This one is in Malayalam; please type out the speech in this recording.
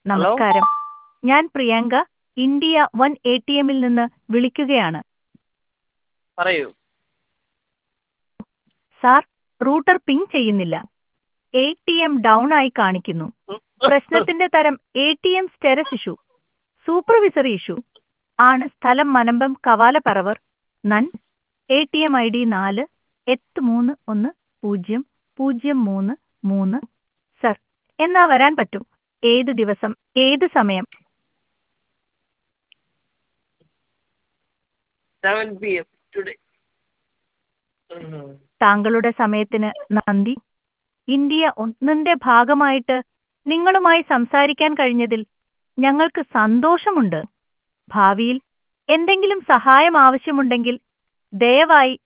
നമസ്കാരം ഞാൻ Priyanka India one A T എമ്മിൽ നിന്ന് വിളിക്കുകയാണ് പറയൂ സാർ റൂട്ടർ പിങ് ചെയ്യുന്നില്ല എ ടി എം ഡൗൺ ആയി കാണിക്കുന്നു പ്രശ്നത്തിന്റെ തരം A T M status issue supervisory issue ആണ് സ്ഥലം മനമ്പം കവാലപ്പറവർ നൻ A T M I D നാല് എട്ട് മൂന്ന് ഒന്ന് പൂജ്യം പൂജ്യം മൂന്ന് മൂന്ന് സർ എന്നാ വരാൻ പറ്റും ഏത് ദിവസം ഏത് സമയം സെവൻ പി എം ടുഡേ താങ്കളുടെ സമയത്തിന് നന്ദി ഇന്ത്യ ഒന്നിന്റെ ഭാഗമായിട്ട് നിങ്ങളുമായി സംസാരിക്കാൻ കഴിഞ്ഞതിൽ ഞങ്ങൾക്ക് സന്തോഷമുണ്ട് ഭാവിയിൽ എന്തെങ്കിലും സഹായം ആവശ്യമുണ്ടെങ്കിൽ ദയവായി